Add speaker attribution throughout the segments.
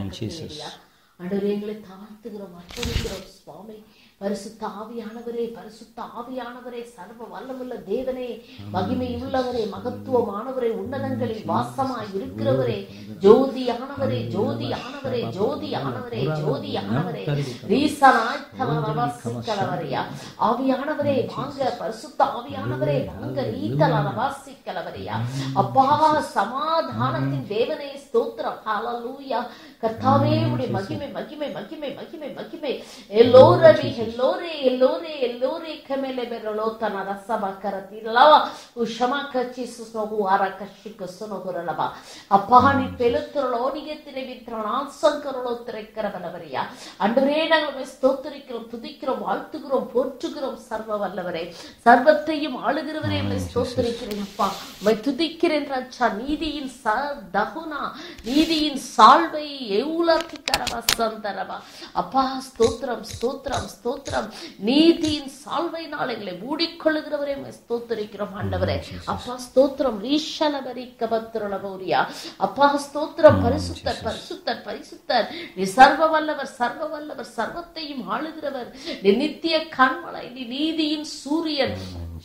Speaker 1: Jesus.
Speaker 2: ஆண்டவரே எங்களை தாழ்த்துகிறோம் அர்ப்பணிக்கிறோம் சுவாமி பரிசுத்த ஆவியானவரே பரிசுத்த ஆவியானவரே சர்வ வல்லமுள்ள தேவனே மகிமை உள்ளவரே மகத்துவமானவரே உன்னதங்களில் வாசமாய் இருக்கிறவரே ஜோதியானவரே ஜோதியானவரே ஜோதியானவரே ஜோதியானவரே ரீசனாய் தலரவாசிக்கலவரையா ஆவியானவரே வாங்க பரிசுத்த ஆவியானவரே வாங்க ரீதலரவாசிக்கலவரையா அப்பா சமாதானத்தின் தேவனே ஸ்தோத்திரம் ஹalleluya கர்த்தாவே உடைய மகிமை மகிமை மகிமை மகிமை மகிமை எல்லோரவி எல்லோரே எல்லோரே எல்லோரே கமெலே பெரலோ தன ரசப கரத்திலவ உஷமா கச்சி சுஸ்னோகு ஆர கஷிக்கு சுனகுரலவ அப்பா நீ பெலுத்துரலோ நிகத்திரை வித்திரன் ஆசங்கரலோ திரைக்கிறவனவரையா அன்றுவரே நாங்கள் உம்மை ஸ்தோத்திரிக்கிறோம் துதிக்கிறோம் வாழ்த்துகிறோம் போற்றுகிறோம் சர்வ வல்லவரே சர்வத்தையும் ஆளுகிறவரே உம்மை ஸ்தோத்திரிக்கிறேன் அப்பா உம்மை துதிக்கிறேன் ராஜா நீதியின் ச தகுனா நீதியின் சால்வை எவ்வளவு தரவா சந்தரவா அப்பா ஸ்தோத்திரம் ஸ்தோத்திரம் ஸ்தோத்திரம் நீதியின் சால்வையினால் எங்களை மூடிக்கொள்ளுகிறவரே உம்மை ஸ்தோத்திரிக்கிறோம் ஆண்டவரே அப்பா ஸ்தோத்திரம் ரீஷலபரி கபத்திரளபௌரியா அப்பா ஸ்தோத்திரம் பரிசுத்தர் பரிசுத்தர் பரிசுத்தர் நீ சர்வ வல்லவர் சர்வ வல்லவர் சர்வத்தையும் ஆளுகிறவர் நீ நித்திய கண்மலை நீ நீதியின் சூரியன்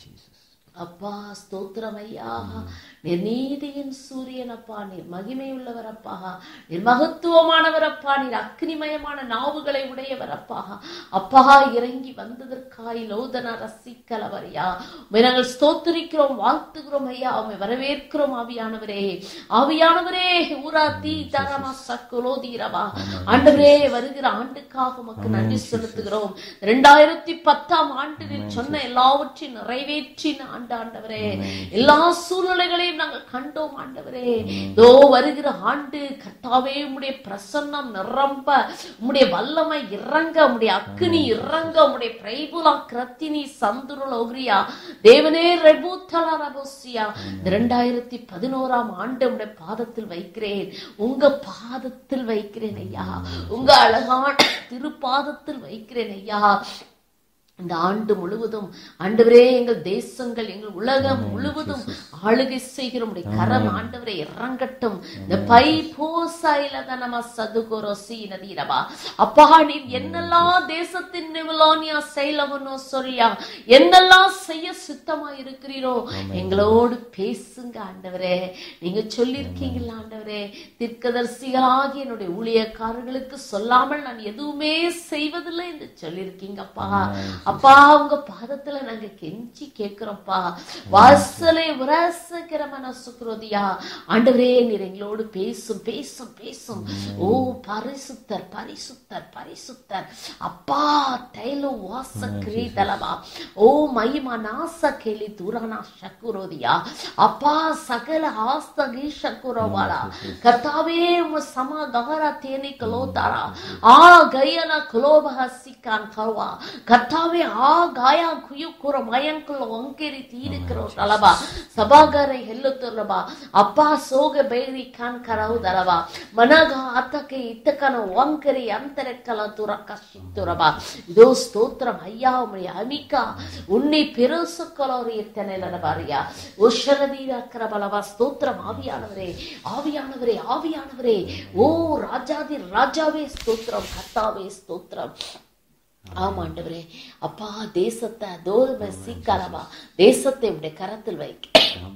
Speaker 2: அப்பா ஸ்தோத்திரம் ஐயா நீர் நீதியின் சூரியன் அப்பா நீர் மகிமை உள்ளவர் அப்பா நீர் மகத்துவமானவர் அப்பா நீர் அக்னிமயமான நாவுகளை உடையவர் அப்பா அப்பா இறங்கி வந்ததற்காய் லோதன ரசிக்கலவரையா உம்மை நாங்கள் ஸ்தோத்திரிக்கிறோம் வாழ்த்துகிறோம் ஐயா உம்மை வரவேற்கிறோம் ஆவியானவரே ஆவியானவரே ஊரா தீ தரமா சக்குலோதீரவா ஆண்டவரே வருகிற ஆண்டுக்காக உமக்கு நன்றி செலுத்துகிறோம் இரண்டாயிரத்தி பத்தாம் ஆண்டில் சொன்ன எல்லாவற்றையும் நிறைவேற்றின ஆண்டு ஆண்டவரே எல்லா சூழ்நிலைகளையும் நாங்கள் கண்டோம் ஆண்டவரே இதோ வருகிற ஆண்டு கர்த்தாவே உம்முடைய பிரசன்னம் நிரம்ப உம்முடைய வல்லமை இறங்க உம்முடைய அக்னி இறங்க உம்முடைய பிரைபுலா கிரத்தினி சந்துருலோகிரியா தேவனே ரெபூத்தலா ரபோசியா இரண்டாயிரத்தி பதினோராம் ஆண்டு உம்முடைய பாதத்தில் வைக்கிறேன் உங்க பாதத்தில் வைக்கிறேன் ஐயா உங்க அழகான திருப்பாதத்தில் வைக்கிறேன் ஐயா இந்த ஆண்டு முழுவதும் ஆண்டவரே எங்கள் தேசங்கள் எங்கள் உலகம் முழுவதும் ஆளுகை செய்கிற உடைய கரம் ஆண்டவரே இறங்கட்டும் இந்த பை போசாயில நம்ம சதுகோரோ சீனதீரவா அப்பா நீர் என்னெல்லாம் தேசத்தின் நிவலோனியா செயலவனோ சொரியா என்னெல்லாம் செய்ய சித்தமா இருக்கிறீரோ எங்களோடு பேசுங்க ஆண்டவரே நீங்க சொல்லியிருக்கீங்களா ஆண்டவரே தீர்க்கதரிசிகளாகி என்னுடைய ஊழியக்காரர்களுக்கு சொல்லாமல் நான் எதுவுமே செய்வதில்லை என்று சொல்லியிருக்கீங்கப்பா அப்பா உங்க பாதத்துல நாங்க கெஞ்சி கேட்கிறோம்ப்பா வாசலை உரசகிற மனசுக்குரோதியா ஆண்டவரே நீர் எங்களோடு பேசும் பேசும் பேசும் ஓ பரிசுத்தர் பரிசுத்தர் பரிசுத்தர் அப்பா தைலோ வாச கிரீதலவா ஓ மகிமா நாச கேலி தூரானா சக்குரோதியா அப்பா சகல ஆஸ்தகி சக்குரோவாலா கர்த்தாவே உம சமா கவரா தேனி கலோதாரா ஆ கயன கலோபஹ சிக்கான் கருவா கர்த்தாவே ಆ ಗಾಯ ಕುಯುಕುರ ಮಯಂಕುಲ ಒಂಕೆರಿ ತೀರಿಕರೋ ತಲಬ ಸಭಾಗಾರ ಹೆಲ್ಲುತ್ತರಬ ಅಪ್ಪ ಸೋಗ ಬೇರಿ ಕಾನ್ ಕರವುದರಬ ಮನಗ ಅತ್ತಕ್ಕೆ ಇತ್ತಕನ ಒಂಕರಿ ಅಂತರೆಕ್ಕಲ ತುರಕ ಸಿಕ್ತುರಬ இதோ ஸ்தோத்திரம் ஐயா உம்முடைய அமிக்கா உன்னை பெருசுக்களோரு எத்தனை பாரியா உஷரதீரக்கிற பலவா ஸ்தோத்திரம் ஆவியானவரே ஆவியானவரே ஆவியானவரே ஓ ராஜாதி ராஜாவே ஸ்தோத்திரம் கர்த்தாவே ஸ்தோத்திரம் ஆமாண்டவரே அப்பா தேசத்தை தோல்மை சீக்கிரமா தேசத்தை உடைய கரத்தில் வைக்க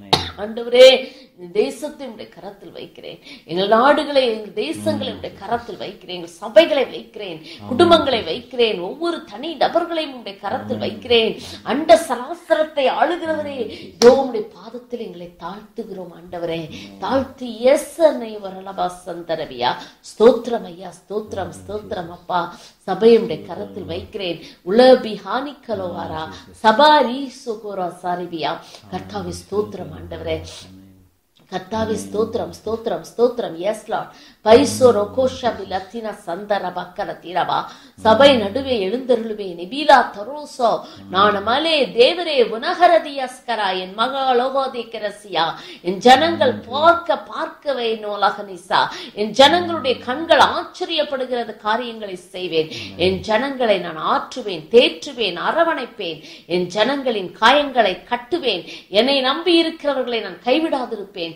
Speaker 2: ஆண்டவரே இந்த தேசத்தை உடைய கரத்தில் வைக்கிறேன் எங்கள் நாடுகளை எங்கள் தேசங்களை உடைய கரத்தில் வைக்கிறேன் எங்கள் சபைகளை வைக்கிறேன் குடும்பங்களை வைக்கிறேன் ஒவ்வொரு தனி நபர்களையும் உடைய கரத்தில் வைக்கிறேன் அண்ட சராசரத்தை ஆளுகிறவரே இதோ உடைய பாதத்தில் எங்களை தாழ்த்துகிறோம் ஆண்டவரே தாழ்த்தி எஸ் அன்னை வரலபா சந்தரவியா ஸ்தோத்திரம் ஐயா ஸ்தோத்திரம் ஸ்தோத்திரம் அப்பா சபையுடைய கரத்தில் வைக்கிறேன் உலபி ஹானிக்கலோவாரா சபாரி சுகோரா சாரிபியா கர்த்தாவி ஸ்தோத்திரம் ஆண்டவரே கர்த்தாவி ஸ்தோத்திரம் ஸ்தோத்திரம் ஸ்தோத்திரம் எஸ் லார்ட் பைசோ ரொகோஷா பிலத்தின சந்தர பக்கர தீரவா சபை நடுவே எழுந்தருளுவே நிபீலா தரோசோ நான் மலே தேவரே உனகரதியஸ்கரா என் மகளோகோதிக்கரசியா என் ஜனங்கள் பார்க்க பார்க்கவே நோலகனிசா என் ஜனங்களுடைய கண்கள் ஆச்சரியப்படுகிறது காரியங்களை செய்வேன் என் ஜனங்களை நான் ஆற்றுவேன் தேற்றுவேன் அரவணைப்பேன் என் ஜனங்களின் காயங்களை கட்டுவேன் என்னை நம்பி இருக்கிறவர்களை நான் கைவிடாதிருப்பேன்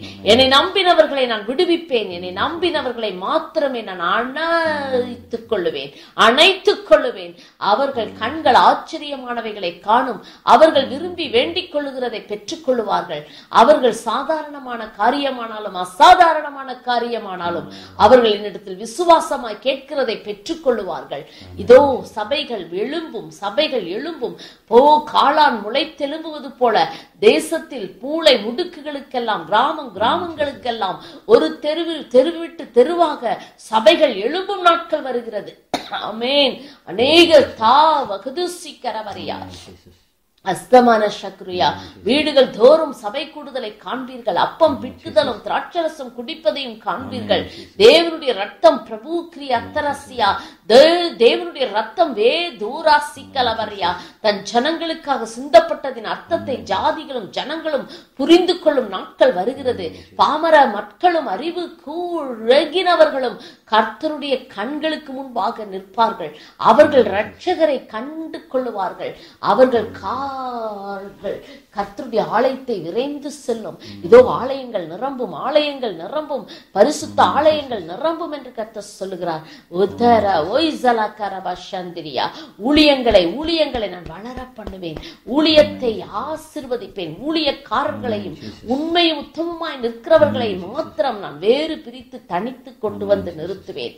Speaker 2: என்னை நம்பினவர்களை நான் விடுவிப்பேன் என்னை நம்பினவர்களை மாத்திரமே நான் அணைத்துக் கொள்ளுவேன் அணைத்துக் கொள்ளுவேன் அவர்கள் கண்கள் ஆச்சரியமானவைகளை காணும் அவர்கள் விரும்பி வேண்டிக் கொள்ளுகிறதை பெற்றுக் கொள்ளுவார்கள் அவர்கள் சாதாரணமான காரியமானாலும் அசாதாரணமான காரியமானாலும் அவர்கள் என்னிடத்தில் விசுவாசமாய் கேட்கிறதை பெற்றுக் கொள்ளுவார்கள் இதோ சபைகள் எழும்பும் சபைகள் எழும்பும் போ காளான் முளைத்தெழும்புவது போல தேசத்தில் பூளை முடுக்குகளுக்கெல்லாம் கிராமம் கிராமங்களுக்கெல்லாம் ஒரு தெருவில் தெருவிட்டு தெருவாக சபைகள் எழும்பும் நாட்கள் வருகிறது அமேன் அநேக தா வகுதுசிக்கரவரியா அஸ்தமான சக்ரியா வீடுகள் தோறும் சபை கூடுதலை காண்பீர்கள் அப்பம் பிட்டுதலும் திராட்சரசம் குடிப்பதையும் காண்பீர்கள் தேவனுடைய ரத்தம் பிரபு கிரி அத்தரசியா தே- தேவனுடைய ரத்தம் வே தூராசி கலவரியா தன் ஜனங்களுக்காக சிந்தப்பட்டதின் அர்த்தத்தை ஜாதிகளும் ஜனங்களும் புரிந்து கொள்ளும் நாட்கள் வருகிறது பாமர மக்களும் அறிவு கூழகினவர்களும் கர்த்தருடைய கண்களுக்கு முன்பாக நிற்பார்கள் அவர்கள் இரட்சகரை கண்டு கொள்ளுவார்கள் அவர்கள் கார்கள் கர்த்தருடைய ஆலயத்தை விரைந்து செல்லும் இதோ ஆலயங்கள் நிரம்பும் ஆலயங்கள் நிரம்பும் பரிசுத்த ஆலயங்கள் நிரம்பும் என்று கர்த்தர் சொல்லுகிறார் உத்தர ஒய்சலா கரபா சந்திரியா ஊழியங்களை ஊழியங்களை நான் வளர பண்ணுவேன் ஊழியத்தை ஆசிர்வதிப்பேன் ஊழியக்காரர்களையும் உண்மையும் உத்தமமாய் நிற்கிறவர்களை மாத்திரம் நான் வேறு பிரித்து தனித்து கொண்டு வந்து நிறுத்துவேன்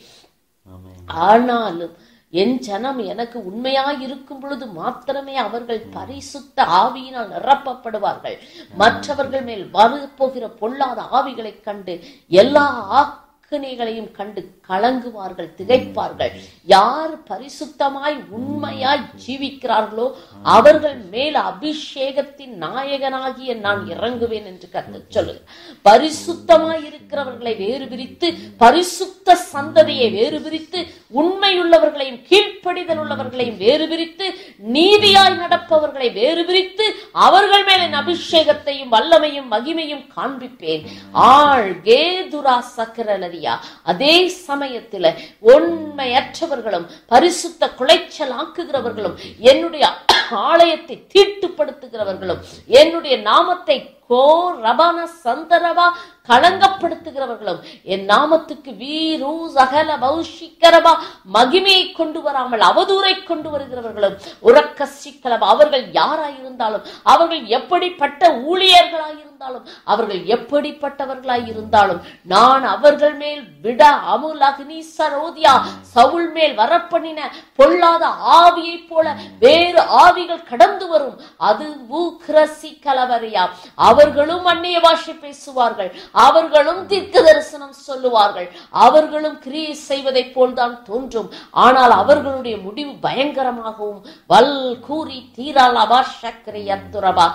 Speaker 2: ஆனாலும் என் ஜனம் எனக்கு உண்மையாய் இருக்கும் பொழுது மாத்திரமே அவர்கள் பரிசுத்த ஆவியினால் நிரப்பப்படுவார்கள் மற்றவர்கள் மேல் வரப்போகிற பொல்லாத ஆவிகளைக் கண்டு எல்லா ஆக்கினைகளையும் கண்டு கலங்குவார்கள் திகைப்பார்கள் யார் பரிசுத்தமாய் உண்மையாய் ஜீவிக்கிறார்களோ அவர்கள் மேல் அபிஷேகத்தின் நாயகனாகிய நான் இறங்குவேன் என்று கத்து சொல்லு பரிசுத்தமாய் இருக்கிறவர்களை வேறு பிரித்து பரிசுத்த சந்ததியை வேறு பிரித்து உண்மையுள்ளவர்களையும் கீழ்ப்படிதல் உள்ளவர்களையும் வேறு பிரித்து நீதியாய் நடப்பவர்களை வேறு பிரித்து அவர்கள் மேல் என் அபிஷேகத்தையும் வல்லமையும் மகிமையும் காண்பிப்பேன் ஆள் கேதுரா சக்கரலரியா அதே சமயத்துல உண்மையற்றவர்களும் பரிசுத்த குலைச்சல் ஆக்குகிறவர்களும் என்னுடைய ஆலயத்தை தீட்டுப்படுத்துகிறவர்களும் என்னுடைய நாமத்தை கோ ரபான சந்தரவா களங்கப்படுத்துகிறவர்களும் என் நாமத்துக்கு வீரு சகல பௌஷிக்கரவா மகிமையை கொண்டு வராமல் அவதூரை கொண்டு வருகிறவர்களும் உறக்க சிக்கலவா அவர்கள் யாராயிருந்தாலும் அவர்கள் எப்படிப்பட்ட ஊழியர்களாயிருந்தாலும் அவர்கள் எப்படிப்பட்டவர்களாய் இருந்தாலும் நான் அவர்கள் மேல் விட அமுல் அக்னி சரோதியா சவுல் மேல் வரப்பண்ணின பொல்லாத ஆவியைப் போல வேறு ஆவிகள் கடந்து வரும் அது ஊக்ரசி கலவரையா அவர்களும் அந்நிய பாஷை பேசுவார்கள் அவர்களும் தீர்க்க தரிசனம் சொல்லுவார்கள் அவர்களும் கிரியை செய்வதைப் போல்தான் தோன்றும் ஆனால் அவர்களுடைய முடிவு பயங்கரமாகவும் வல் கூறி தீராலபா சக்கரை அத்துரபா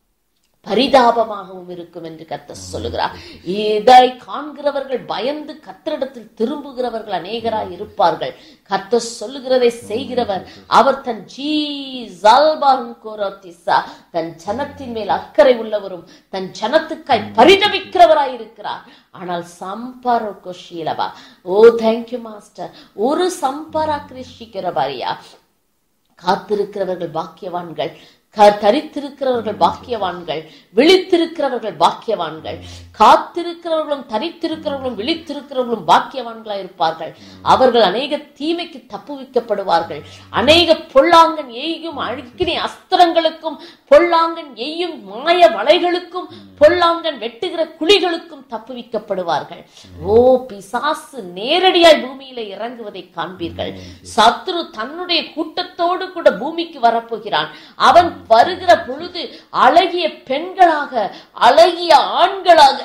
Speaker 2: பரிதாபமாகவும் இருக்கும் என்று கர்த்தர் சொல்லுகிறார் இதை காண்கிறவர்கள் பயந்து கத்தரிடத்தில் திரும்புகிறவர்கள் அநேகராய் இருப்பார்கள் கர்த்தர் சொல்லுகிறதை செய்கிறவர் அவர் தன் ஜீ ஜல்பாரும் கோரோத்திசா தன் ஜனத்தின் மேல் அக்கறை உள்ளவரும் தன் ஜனத்துக்காய் பரிதவிக்கிறவராய் இருக்கிறார் ஆனால் சம்பாரோ கொஷீலவா ஓ தேங்க்யூ மாஸ்டர் ஒரு சம்பாரா கிருஷிக்கிறவாரியா காத்திருக்கிறவர்கள் பாக்கியவான்கள் க- தரித்திருக்கிறவர்கள் பாக்கியவான்கள் விழித்திருக்கிறவர்கள் பாக்கியவான்கள் காத்திருக்கிறவர்களும் தரித்திருக்கிறவர்களும் விழித்திருக்கிறவர்களும் பாக்கியவான்களாய் இருப்பார்கள் அவர்கள் அநேக தீமைக்கு தப்புவிக்கப்படுவார்கள் அநேக பொல்லாங்கன் எய்யும் அழுக்கினி அஸ்திரங்களுக்கும் பொல்லாங்கன் எய்யும் மாய வலைகளுக்கும் பொல்லாங்கன் வெட்டுகிற குழிகளுக்கும் தப்புவிக்கப்படுவார்கள் ஓ பிசாசு நேரடியாய் பூமியில இறங்குவதை காண்பீர்கள் சத்ரு தன்னுடைய கூட்டத்தோடு கூட பூமிக்கு வரப்போகிறான் அவன் வருகிற பொழுது அழகிய பெண்களாக அழகிய ஆண்களாக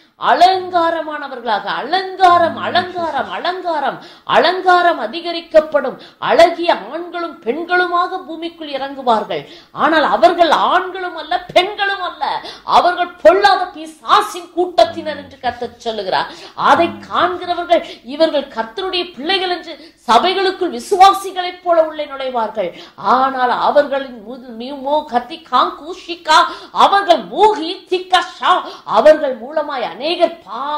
Speaker 2: அலங்காரமானவர்களாக அலங்காரம் அலங்காரம் அலங்காரம் அலங்காரம் அதிகரிக்கப்படும் அழகிய ஆண்களும் பெண்களுமாக பூமிக்குள் இறங்குவார்கள் ஆனால் அவர்கள் ஆண்களும் அல்ல பெண்களும் அல்ல அவர்கள் பொல்லாத பிசாசின் கூட்டத்தினர் என்று கர்த்தர் சொல்லுகிறார் அதை காண்கிறவர்கள் இவர்கள் கர்த்தருடைய பிள்ளைகள் என்று சபைகளுக்குள் விசுவாசிகளைப் போல உள்ளே நுழைவார்கள் ஆனால் அவர்களின் முது- மிமோ கத்தி காங்கூஷிகா அவர்கள் மூகி திக்கஷா அவர்கள் மூலமாய் அநேகர்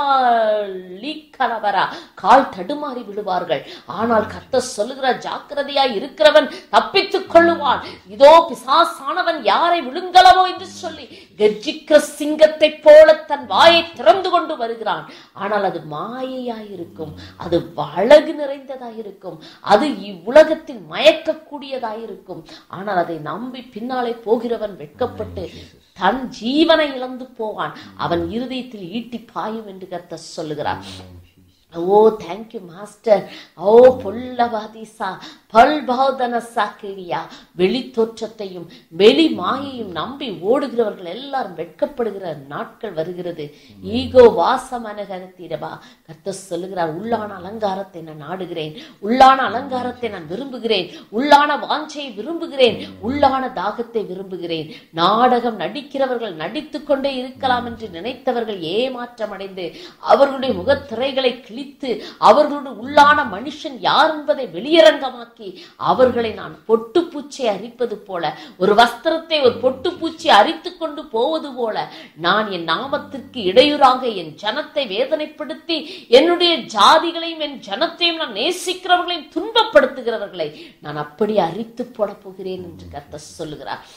Speaker 2: பாலி கலவரா கால் தடுமாறி விழுவார்கள் ஆனால் கர்த்தர் சொல்லுகிறார் ஜாக்கிரதையாய் இருக்கிறவன் தப்பித்துக் கொள்ளுவான் இதோ பிசாசானவன் யாரை விழுங்கலவோ என்று சொல்லி கர்ஜிக்கிற சிங்கத்தை போல தன் வாயை திறந்து கொண்டு வருகிறான் ஆனால் அது மாயையாயிருக்கும் அது அழகு நிறைந்ததாயிருக்கும் அது இவ்வுலகத்தில் மயக்கக்கூடியதாயிருக்கும் ஆனால் அதை நம்பி பின்னாலே போகிறவன் வெட்கப்பட்டு தன் ஜீவனை இழந்து போவான் அவன் இருதயத்தில் ஈட்டி பாயும் என்று கர்த்தர் சொல்லுகிறார் ஓ தேங்க்யூ மாஸ்டர் ஓ பொல்லவாதிசா பல்பாதன சாக்கிரியா வெளி தோற்றத்தையும் வெளி மாயையும் நம்பி ஓடுகிறவர்கள் எல்லாரும் வெட்கப்படுகிற நாட்கள் வருகிறது ஈகோ வாசம் அனகரத்தீரபா கர்த்தர் சொல்லுகிறார் உள்ளான அலங்காரத்தை நான் நாடுகிறேன் உள்ளான அலங்காரத்தை நான் விரும்புகிறேன் உள்ளான வாஞ்சையை விரும்புகிறேன் உள்ளான தாகத்தை விரும்புகிறேன் நாடகம் நடிக்கிறவர்கள் நடித்துக் கொண்டே இருக்கலாம் என்று நினைத்தவர்கள் ஏமாற்றம் அடைந்து அவர்களுடைய முகத்திரைகளை கிழித்து அவர்களுடைய உள்ளான மனுஷன் யார் என்பதை வெளியரங்கமாக்கி அவர்களை நான் பொட்டுப்பூச்சை அரிப்பது போல ஒரு வஸ்திரத்தை ஒரு பொட்டுப்பூச்சி அரித்து கொண்டு போவது போல நான் என் நாமத்திற்கு இடையூறாக என் ஜனத்தை வேதனைப்படுத்தி என்னுடைய ஜாதிகளையும் என் ஜனத்தையும் நான் நேசிக்கிறவர்களையும் துன்பப்படுத்துகிறவர்களை நான் அப்படி அரித்து போட போகிறேன் என்று கர்த்தர் சொல்லுகிறார்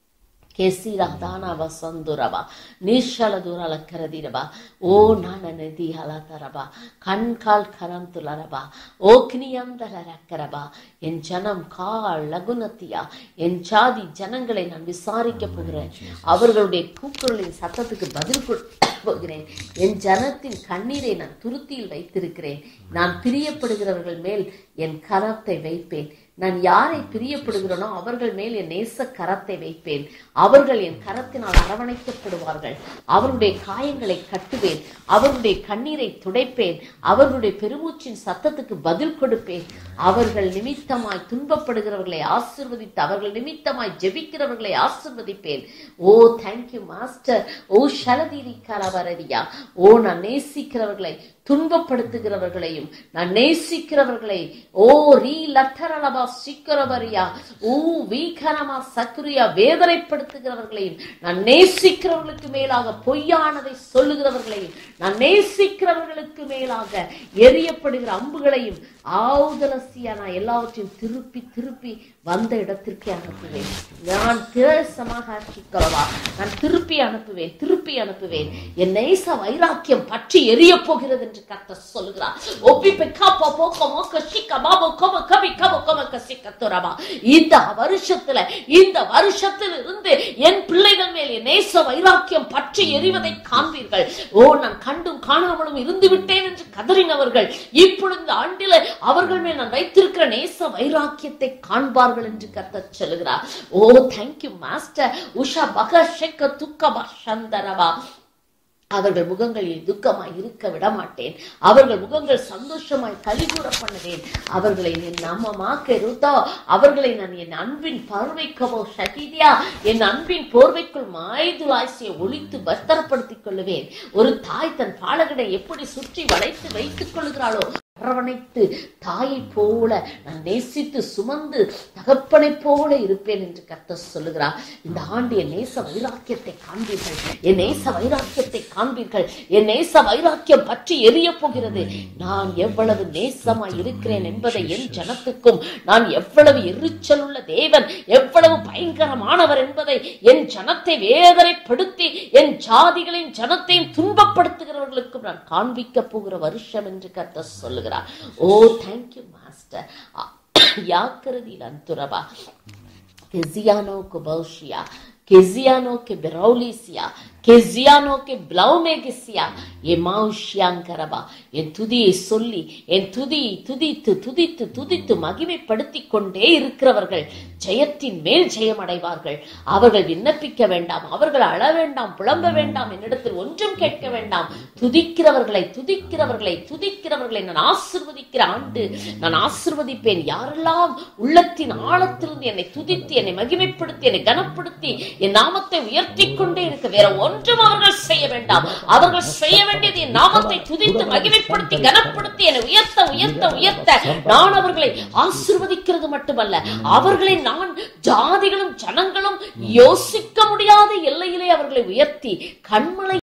Speaker 2: ಕೆಸಿರ ದಾನವ ಸಂದುರವ ನಿಶ್ಚಲ ದೂರಲ ಕರದಿರಬ ಓ ನಾನ ನದಿ ಹಲತರಬ கண்கால் கரந்துலரபா ஓக்னியந்தர ரக்கரபா என் ஜனம் கால் லகுனத்தியா என் ஜாதி ஜனங்களை நான் விசாரிக்க போகிறேன் அவர்களுடைய கூக்குரலின் சத்தத்துக்கு பதில் கொடுக்க போகிறேன் என் ஜனத்தின் கண்ணீரை நான் துருத்தியில் வைத்திருக்கிறேன் நான் பிரியப்படுகிறவர்கள் மேல் என் கரத்தை வைப்பேன் நான் யாரை பிரியப்படுகிறேனோ அவர்கள் மேல் என் நேச கரத்தை வைப்பேன் அவர்கள் என் கரத்தினால் அரவணைக்கப்படுவார்கள் அவருடைய காயங்களை கட்டுவேன் அவருடைய கண்ணீரை துடைப்பேன் அவர்களுடைய பெருமூச்சின் சத்தத்துக்கு பதில் கொடுப்பேன் அவர்கள் நிமித்தமாய் துன்பப்படுகிறவர்களை ஆசிர்வதித்து அவர்கள் நிமித்தமாய் ஜெபிக்கிறவர்களை ஆசிர்வதிப்பேன் ஓ தேங்க்யூ மாஸ்டர் ஓ ஷலதீரி கலவரதியா ஓ நான் நேசிக்கிறவர்களை துன்பப்படுத்துகிறவர்களையும் நான் நேசிக்கிறவர்களை ஓ ரீ லட்டரலபா சிக்கரவரியா ஊ வீகனமா சக்குரியா வேதனைப்படுத்துகிறவர்களையும் நான் நேசிக்கிறவர்களுக்கு மேலாக பொய்யானதை சொல்லுகிறவர்களையும் நான் நேசிக்கிறவர்களுக்கு மேலாக எரியப்படுகிற அம்புகளையும் ஆவுதலசியா நான் எல்லாவற்றையும் திருப்பி திருப்பி வந்த இடத்திற்கு அனுப்புவேன் நான் திரசமாக சிக்கலவா நான் திருப்பி அனுப்புவேன் திருப்பி அனுப்புவேன் என் நேச வைராக்கியம் பற்றி எரிய போகிறது என்று கத்த சொல்லுகிறார் ஒப்பி பெக்காப்பா போக்க மோக்க சிக்க பாபோ கோம கவி கம கோம கசிக்க துறவா இந்த வருஷத்துல இந்த வருஷத்தில் இருந்து என் பிள்ளைகள் மேல் என் நேச வைராக்கியம் பற்றி எரிவதை காண்பீர்கள் ஓ நான் கண்டும் காணாமலும் இருந்து விட்டேன் என்று கதறினவர்கள் இப்பொழுது இந்த ஆண்டில அவர்கள் மேல் நான் வைத்திருக்கிற நேச வைராக்கியத்தை காண்பார்கள் என்று கத்த சொல்லுகிறார் ஓ தேங்க்யூ மாஸ்டர் உஷா பக ஷெக்க துக்கபா சந்தரவா அவர்கள் முகங்களில் துக்கமாய் இருக்க விட மாட்டேன் அவர்கள் முகங்கள் சந்தோஷமாய் கலிகூற பண்ணுவேன் அவர்களை என் நாமமாக்க ருதா அவர்களை நான் என் அன்பின் பார்வைக்கவோ சகிதியா என் அன்பின் போர்வைக்குள் மாய்துலாசியை ஒழித்து பஸ்தரப்படுத்திக் கொள்ளுவேன் ஒரு தாய் தன் பாலகனை எப்படி சுற்றி வளைத்து வைத்துக் கொள்கிறாளோ அரவணைத்து தாயை போல நான் நேசித்து சுமந்து தகப்பனை போல இருப்பேன் என்று கர்த்தர் சொல்லுகிறார் இந்த ஆண்டு என் நேச வைராக்கியத்தை காண்பீர்கள் என் நேச வைராக்கியத்தை காண்பீர்கள் என் நேச வைராக்கியம் பற்றி எரிய போகிறது நான் எவ்வளவு நேசமாய் இருக்கிறேன் என்பதை என் ஜனத்துக்கும் நான் எவ்வளவு எரிச்சல் உள்ள தேவன் எவ்வளவு பயங்கரமானவர் என்பதை என் ஜனத்தை வேதனைப்படுத்தி என் ஜாதிகளின் ஜனத்தையும் துன்பப்படுத்துகிறவர்களுக்கும் நான் காண்பிக்க போகிற வருஷம் என்று கர்த்தர் சொல்லுகிறார் ஓ தேங்க்யூ மாஸ்டர் யாக்கிரதியில் அந்துரபா கெசியானோ குபௌஷியா கெசியானோ கே பெரௌலிசியா கெசியானோ கே பிளவுமேகிசியா எமாவுஷியாங்கரபா என் துதியை சொல்லி என் துதி துதித்து துதித்து துதித்து மகிமைப்படுத்திக் கொண்டே இருக்கிறவர்கள் ஜெயத்தின் மேல் ஜெயம் அடைவார்கள் அவர்கள் விண்ணப்பிக்க வேண்டாம் அவர்கள் அழ வேண்டாம் புலம்ப வேண்டாம் என்னிடத்தில் ஒன்றும் கேட்க வேண்டாம் துதிக்கிறவர்களை துதிக்கிறவர்களை துதிக்கிறவர்களை நான் ஆசிர்வதிக்கிற ஆண்டு நான் ஆசிர்வதிப்பேன் யாரெல்லாம் உள்ளத்தின் ஆழத்திலிருந்து என்னை துதித்து என்னை மகிமைப்படுத்தி என்னை கனப்படுத்தி என் நாமத்தை உயர்த்தி கொண்டே இருக்க வேற ஒன்றும் அவர்கள் செய்ய வேண்டாம் அவர்கள் செய்ய வேண்டியது என் நாமத்தை துதித்து மகிமைப்படுத்தி கனப்படுத்தி என்னை உயர்த்த உயர்த்த உயர்த்த நான் அவர்களை ஆசிர்வதிக்கிறது மட்டுமல்ல அவர்களை நான் ஜாதிகளும் ஜனங்களும் யோசிக்க முடியாத எல்லையிலே அவர்களை உயர்த்தி கண்மலை